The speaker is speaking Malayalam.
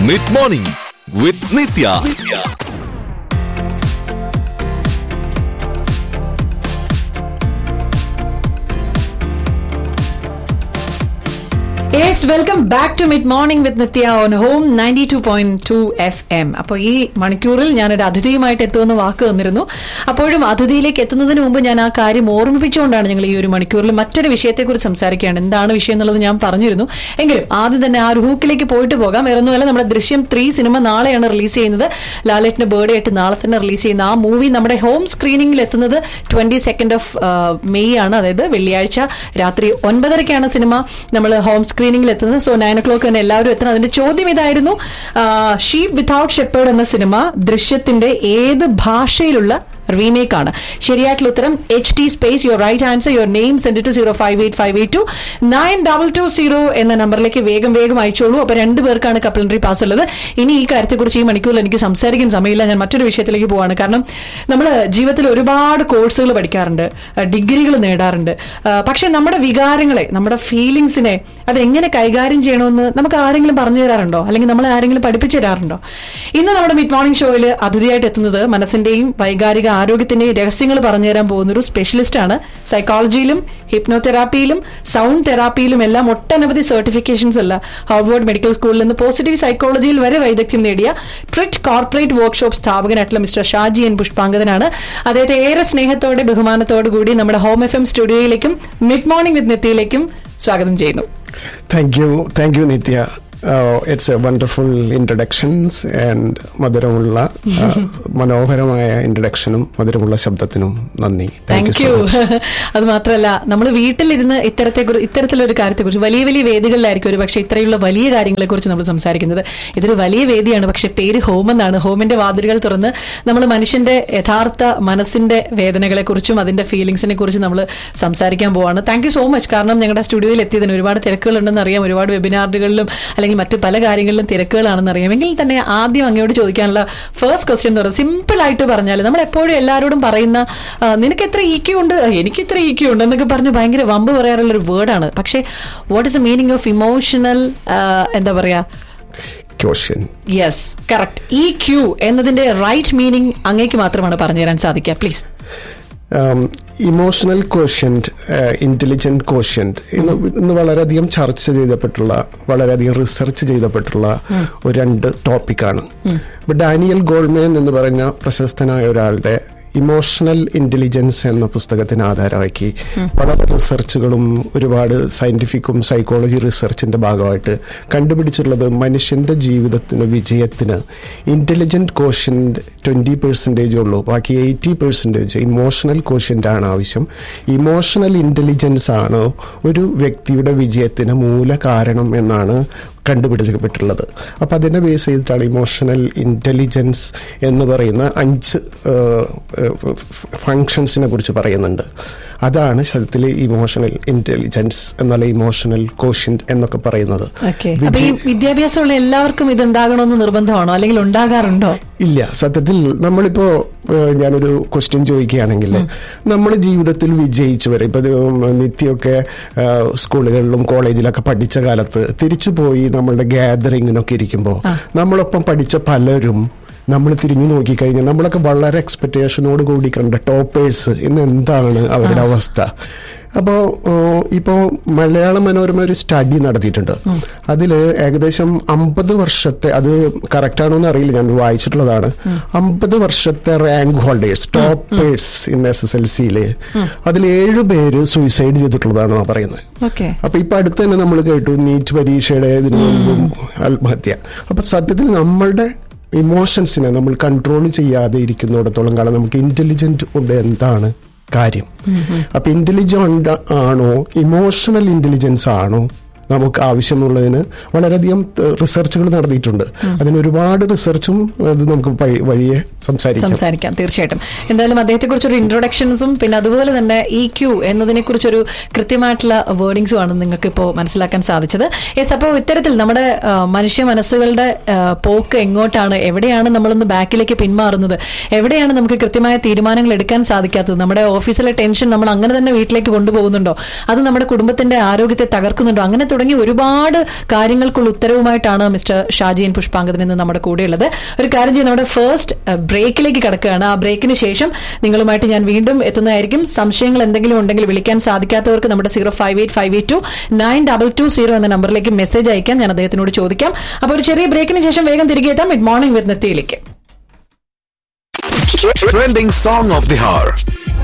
Mid morning with Nithya yes welcome back to mid morning with Nithya on home ninety two point two F M അപ്പോൾ ഈ മണിക്കൂറിൽ ഞാനൊരു അതിഥിയുമായിട്ട് എത്തുമെന്ന് വാക്ക് തന്നിരുന്നു അപ്പോഴും അതിഥിയിലേക്ക് എത്തുന്നതിന് മുമ്പ് ഞാൻ ആ കാര്യം ഓർമ്മിപ്പിച്ചുകൊണ്ടാണ് ഞങ്ങൾ ഈ ഒരു മണിക്കൂറിൽ മറ്റൊരു വിഷയത്തെക്കുറിച്ച് സംസാരിക്കുകയാണ് എന്താണ് വിഷയം എന്നുള്ളത് ഞാൻ പറഞ്ഞിരുന്നു എങ്കിലും ആദ്യം തന്നെ ആ ഒരു ഹൂക്കിലേക്ക് പോയിട്ട് പോകാം വേറെ ഒന്നുമല്ല നമ്മുടെ ദൃശ്യം ത്രീ സിനിമ നാളെയാണ് റിലീസ് ചെയ്യുന്നത് ലാലേട്ടിന്റെ ബർത്ത്ഡേ ആയിട്ട് നാളെ തന്നെ റിലീസ് ചെയ്യുന്ന ആ മൂവി നമ്മുടെ ഹോം സ്ക്രീനിംഗിൽ എത്തുന്നത് ട്വന്റി സെക്കൻഡ് ഓഫ് മെയ് ആണ് അതായത് വെള്ളിയാഴ്ച രാത്രി ഒൻപതരയ്ക്കാണ് സിനിമ നമ്മൾ ഹോം സ്ക്രീനിംഗിൽ എത്തുന്നത് സോ നയൻ ഒ ക്ലോക്ക് തന്നെ എല്ലാവരും എത്തണം അതിന്റെ ചോദ്യം ഇതായിരുന്നു ഷീപ്പ് വിതൗട്ട് ഷെപ്പേർഡ് എന്ന സിനിമ ദൃശ്യത്തിന്റെ ഏത് ഭാഷയിലുള്ള റീമേക്ക് ആണ് ശരിയായിട്ടുള്ള ഉത്തരം H T space your right answer your name send to zero five eight five eight two nine double two zero എന്ന നമ്പറിലേക്ക് വേഗം വേഗം അയച്ചോളൂ അപ്പൊ രണ്ടു പേർക്കാണ് കപ്ലൻട്രി പാസ് ഉള്ളത് ഇനി ഈ കാര്യത്തെക്കുറിച്ച് ഈ മണിക്കൂറിൽ എനിക്ക് സംസാരിക്കാൻ സമയമില്ല ഞാൻ മറ്റൊരു വിഷയത്തിലേക്ക് പോവാണ് കാരണം നമ്മൾ ജീവിതത്തിൽ ഒരുപാട് കോഴ്സുകൾ പഠിക്കാറുണ്ട് ഡിഗ്രികൾ നേടാറുണ്ട് ആ, പക്ഷെ നമ്മുടെ വികാരങ്ങളെ നമ്മുടെ ഫീലിങ്സിനെ അതെങ്ങനെ കൈകാര്യം ചെയ്യണമെന്ന് നമുക്ക് ആരെങ്കിലും പറഞ്ഞു തരാറുണ്ടോ അല്ലെങ്കിൽ നമ്മൾ ആരെങ്കിലും പഠിപ്പിച്ചു തരാറുണ്ടോ ഇന്ന് നമ്മുടെ മിഡ് മോർണിംഗ് ഷോയിൽ അതിഥിയായിട്ട് എത്തുന്നത് മനസ്സിന്റെയും വൈകാരിക ആരോഗ്യത്തിന്റെയും രഹസ്യങ്ങൾ പറഞ്ഞു തരാൻ പോകുന്ന ഒരു സ്പെഷ്യലിസ്റ്റ് ആണ് സൈക്കോളജിയിലും ഹിപ്നോതെറാപ്പിയിലും സൗണ്ട് തെറാപ്പിയിലും എല്ലാം ഒട്ടനവധി സർട്ടിഫിക്കേഷൻസ് അല്ല ഹാർവേർഡ് മെഡിക്കൽ സ്കൂളിൽ നിന്ന് പോസിറ്റീവ് സൈക്കോളജിയിൽ വരെ വൈദഗ്ധ്യം നേടിയ ട്രിറ്റ് കോർപ്പറേറ്റ് വർക്ക്ഷോപ്പ് സ്ഥാപകനായിട്ടുള്ള മിസ്റ്റർ ഷാജി എൻ പുഷ്പാങ്കതനാണ് അദ്ദേഹത്തെ ഏറെ സ്നേഹത്തോടെ ബഹുമാനത്തോടു കൂടി നമ്മുടെ ഹോം എഫ് എം സ്റ്റുഡിയോയിലേക്കും മിഡ് മോർണിംഗ് വിത്ത് നെത്തിയിലേക്കും സ്വാഗതം ചെയ്യുന്നു Thank you, thank you, Nitya. Uh, it's a wonderful introductions and മധുരമുള്ള uh, മനോഹരമായ ഇൻട്രഡക്ഷനും മധുരമുള്ള ശബ്ദത്തിനും നന്ദി താങ്ക് so യു much. അത് മാത്രമല്ല നമ്മൾ വീട്ടിലിരുന്ന് ഇത്തരത്തെ ഇത്തരത്തിലൊരു കാര്യത്തെക്കുറിച്ച് വലിയ വലിയ വേദികളിലായിരിക്കും ഒരു പക്ഷേ ഇത്രയുള്ള വലിയ കാര്യങ്ങളെ കുറിച്ച് നമ്മൾ സംസാരിക്കുന്നത് ഇതൊരു വലിയ വേദിയാണ് പക്ഷെ പേര് ഹോം എന്നാണ് ഹോമിന്റെ വാതിലുകൾ തുറന്ന് നമ്മൾ മനുഷ്യന്റെ യഥാർത്ഥ മനസ്സിന്റെ വേദനകളെ കുറിച്ചും അതിന്റെ ഫീലിംഗ്സിനെ കുറിച്ച് നമ്മൾ സംസാരിക്കാൻ പോവാണ് താങ്ക് യു സോ മച്ച് കാരണം ഞങ്ങളുടെ സ്റ്റുഡിയോയിൽ എത്തിയതിന് ഒരുപാട് തിരക്കുകളുണ്ടെന്ന് അറിയാം ഒരുപാട് വെബിനാറുകളിലും അല്ലെങ്കിൽ മറ്റു പല കാര്യങ്ങളിലും തിരക്കുകളാണെന്ന് അറിയാം എങ്കിൽ തന്നെ ആദ്യം അങ്ങോട്ട് ചോദിക്കാനുള്ള ഫസ്റ്റ് ക്വസ്റ്റ്യൻ എന്ന് പറയുന്നത് സിമ്പിൾ ആയിട്ട് പറഞ്ഞാൽ നമ്മൾ എപ്പോഴും എല്ലാവരോടും പറയുന്ന ആ, നിനക്ക് എത്ര ഇ ക്യു ഉണ്ട് എനിക്ക് ഇത്ര ഇ ക്യു ഉണ്ട് എന്നൊക്കെ പറഞ്ഞ് ഭയങ്കര വമ്പ് പറയാറുള്ള ഒരു വേർഡാണ് പക്ഷേ what is the meaning of emotional എന്താ പറയാ Question. Yes correct E Q എന്നതിന്റെ റൈറ്റ് മീനിങ് അങ്ങേക്ക് മാത്രമാണ് പറഞ്ഞു തരാൻ സാധിക്കുക please Um, emotional quotient intelligent quotient ഇന്ന് ഇന്ന് വളരെയധികം ചർച്ച ചെയ്തപ്പെട്ടുള്ള വളരെയധികം റിസർച്ച് ചെയ്തപ്പെട്ടുള്ള ഒരു രണ്ട് ടോപ്പിക്കാണ് ഇപ്പൊ ഡാനിയൽ ഗോൾമേൻ എന്ന് പറഞ്ഞ പ്രശസ്തനായ ഒരാളുടെ ഇമോഷണൽ ഇന്റലിജൻസ് എന്ന പുസ്തകത്തിന് ആധാരമാക്കി വളരെ റിസർച്ചുകളും ഒരുപാട് സയന്റിഫിക്കും സൈക്കോളജി റിസർച്ചിന്റെ ഭാഗമായിട്ട് കണ്ടുപിടിച്ചിട്ടുള്ളത് മനുഷ്യന്റെ ജീവിതത്തിന് വിജയത്തിന് ഇന്റലിജന്റ് കോഷ്യന്റ് ട്വന്റി പെർസെൻറ്റേജ് ഉള്ളൂ ബാക്കി എയ്റ്റി പെർസെൻറ്റേജ് ഇമോഷണൽ കോഷ്യന്റ് ആണ് ആവശ്യം ഇമോഷണൽ ഇന്റലിജൻസ് ആണ് ഒരു വ്യക്തിയുടെ വിജയത്തിന് മൂല കാരണം എന്നാണ് കണ്ടുപിടിക്കപ്പെട്ടുള്ളത് അപ്പം അതിനെ ബേസ് ചെയ്തിട്ടാണ് ഇമോഷണൽ ഇൻ്റലിജൻസ് എന്ന് പറയുന്ന അഞ്ച് ഫങ്ഷൻസിനെ കുറിച്ച് പറയുന്നുണ്ട് അതാണ് സത്യത്തിൽ ഇമോഷണൽ ഇൻ്റലിജൻസ് എന്നാൽ ഇമോഷണൽ കോഷ്യന്റ് എന്നൊക്കെ പറയുന്നത് ഓക്കെ അപ്പൊ ഈ വിദ്യാഭ്യാസമുള്ള എല്ലാവർക്കും ഇത് ഉണ്ടാകണമെന്ന് നിർബന്ധമാണോ അല്ലെങ്കിൽ ഉണ്ടാകാറുണ്ടോ ഇല്ല സത്യത്തിൽ നമ്മളിപ്പോ ഏഹ്, ഞാനൊരു ക്വസ്റ്റ്യൻ ചോദിക്കുകയാണെങ്കിൽ നമ്മൾ ജീവിതത്തിൽ വിജയിച്ചവരെ ഇപ്പൊ ഇത് നിത്യമൊക്കെ ഏഹ്, സ്കൂളുകളിലും കോളേജിലൊക്കെ പഠിച്ച കാലത്ത് തിരിച്ചു പോയി നമ്മളുടെ ഗ്യാതറിങ്ങിനൊക്കെ ഇരിക്കുമ്പോൾ നമ്മളൊപ്പം പഠിച്ച പലരും നമ്മൾ തിരിഞ്ഞു നോക്കിക്കഴിഞ്ഞാൽ നമ്മളൊക്കെ വളരെ എക്സ്പെക്ടേഷനോട് കൂടി കണ്ട ടോപ്പേഴ്സ് ഇന്ന് എന്താണ് അവരുടെ അവസ്ഥ അപ്പോൾ ഇപ്പോൾ മലയാള മനോരമ ഒരു സ്റ്റഡി നടത്തിയിട്ടുണ്ട് അതിൽ ഏകദേശം അമ്പത് വർഷത്തെ അത് കറക്റ്റ് ആണോ എന്ന് അറിയില്ല ഞാൻ വായിച്ചിട്ടുള്ളതാണ് അമ്പത് വർഷത്തെ rank holders toppers in S S L സിയിൽ അതിൽ ഏഴ് പേര് സൂയിസൈഡ് ചെയ്തിട്ടുള്ളതാണ് പറയുന്നത് ഓക്കെ അപ്പൊ ഇപ്പൊ അടുത്ത് തന്നെ നമ്മൾ കേട്ടു നീറ്റ് പരീക്ഷയുടെ ഇതിനു മുൻപും ആത്മഹത്യ അപ്പൊ സത്യത്തിൽ നമ്മളുടെ ഇമോഷൻസിനെ നമ്മൾ കൺട്രോൾ ചെയ്യാതെ ഇരിക്കുന്നിടത്തോളം കാലം നമുക്ക് ഇന്റലിജന്റ് ഉണ്ട് എന്താണ് കാര്യം അപ്പൊ ഇന്റലിജന്റ് ആണോ ഇമോഷണൽ ഇന്റലിജൻസ് ആണോ നമുക്ക് ആവശ്യമുള്ളതിന് വളരെയധികം റിസർച്ചുകൾ നടത്തിയിട്ടുണ്ട് അതിന് ഒരുപാട് റിസർച്ചും അത് നമുക്ക് പഴി- വഴിയെ സംസാരിക്കാം സംസാരിക്കാം തീർച്ചയായിട്ടും എന്തായാലും അദ്ദേഹത്തെ കുറിച്ചൊരു ഇൻട്രൊഡക്ഷൻസും പിന്നെ അതുപോലെ തന്നെ ഇ ക്യു എന്നതിനെ കുറിച്ചൊരു കൃത്യമായിട്ടുള്ള വേർഡിങ്സും ആണ് നിങ്ങൾക്ക് ഇപ്പോൾ മനസ്സിലാക്കാൻ സാധിച്ചത് യെസ് അപ്പോൾ ഇത്തരത്തിൽ നമ്മുടെ ആ, മനുഷ്യ മനസ്സുകളുടെ ആ, പോക്ക് എങ്ങോട്ടാണ് എവിടെയാണ് നമ്മളൊന്ന് ബാക്കിലേക്ക് പിന്മാറുന്നത് എവിടെയാണ് നമുക്ക് കൃത്യമായ തീരുമാനങ്ങൾ എടുക്കാൻ സാധിക്കാത്തത് നമ്മുടെ ഓഫീസിലെ ടെൻഷൻ നമ്മൾ അങ്ങനെ തന്നെ വീട്ടിലേക്ക് കൊണ്ടുപോകുന്നുണ്ടോ അത് നമ്മുടെ കുടുംബത്തിന്റെ ആരോഗ്യത്തെ തകർക്കുന്നുണ്ടോ അങ്ങനെ തുടങ്ങി ഒരുപാട് കാര്യങ്ങൾക്കുള്ള ഉത്തരവുമായിട്ടാണ് മിസ്റ്റർ ഷാജിയൻ പുഷ്പാങ്കദൻ ഇന്ന് നമ്മുടെ കൂടെയുള്ളത് ഒരു കാര്യം ചെയ്യും നമ്മുടെ ഫസ്റ്റ് ബ്രേക്കിലേക്ക് കിടക്കുകയാണ് ആ ബ്രേക്കിന് ശേഷം നിങ്ങളുമായിട്ട് ഞാൻ വീണ്ടും എത്തുന്നതായിരിക്കും സംശയങ്ങൾ എന്തെങ്കിലും ഉണ്ടെങ്കിൽ വിളിക്കാൻ സാധിക്കാത്തവർക്ക് നമ്മുടെ zero five eight five eight two nine double two zero എന്ന നമ്പറിലേക്ക് മെസ്സേജ് അയക്കാം ഞാൻ അദ്ദേഹത്തിനോട് ചോദിക്കാം അപ്പോൾ ഒരു ചെറിയ ബ്രേക്കിന് ശേഷം വേഗം തിരികെ എത്താം മിഡ് മോർണിംഗ് വിത്ത് നെത്തിയിലേക്ക് Trending song of the hour.